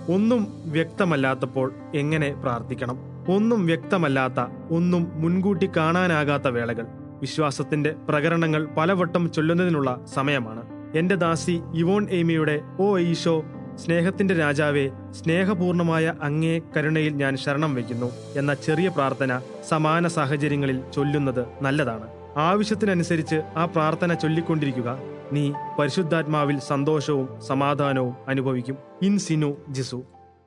ഒന്നും വ്യക്തമല്ലാത്തപ്പോൾ എങ്ങനെ പ്രാർത്ഥിക്കണം ഒന്നും വ്യക്തമല്ലാത്ത ഒന്നും മുൻകൂട്ടി കാണാനാകാത്ത വേളകൾ വിശ്വാസത്തിന്റെ പ്രകരണങ്ങൾ പലവട്ടം ചൊല്ലുന്നതിനുള്ള സമയമാണ് എന്റെ ദാസി ഇവോൺ എയ്മിയുടെ ഓ ഈശോ സ്നേഹത്തിന്റെ രാജാവേ സ്നേഹപൂർണമായ അങ്ങേ കരുണയിൽ ഞാൻ ശരണം വയ്ക്കുന്നു എന്ന ചെറിയ പ്രാർത്ഥന സമാന സാഹചര്യങ്ങളിൽ ചൊല്ലുന്നത് നല്ലതാണ് ആവശ്യത്തിനനുസരിച്ച് ആ പ്രാർത്ഥന ചൊല്ലിക്കൊണ്ടിരിക്കുക നീ പരിശുദ്ധാത്മാവിൽ സന്തോഷവും സമാധാനവും അനുഭവിക്കും ഇൻ സിനു ജിസു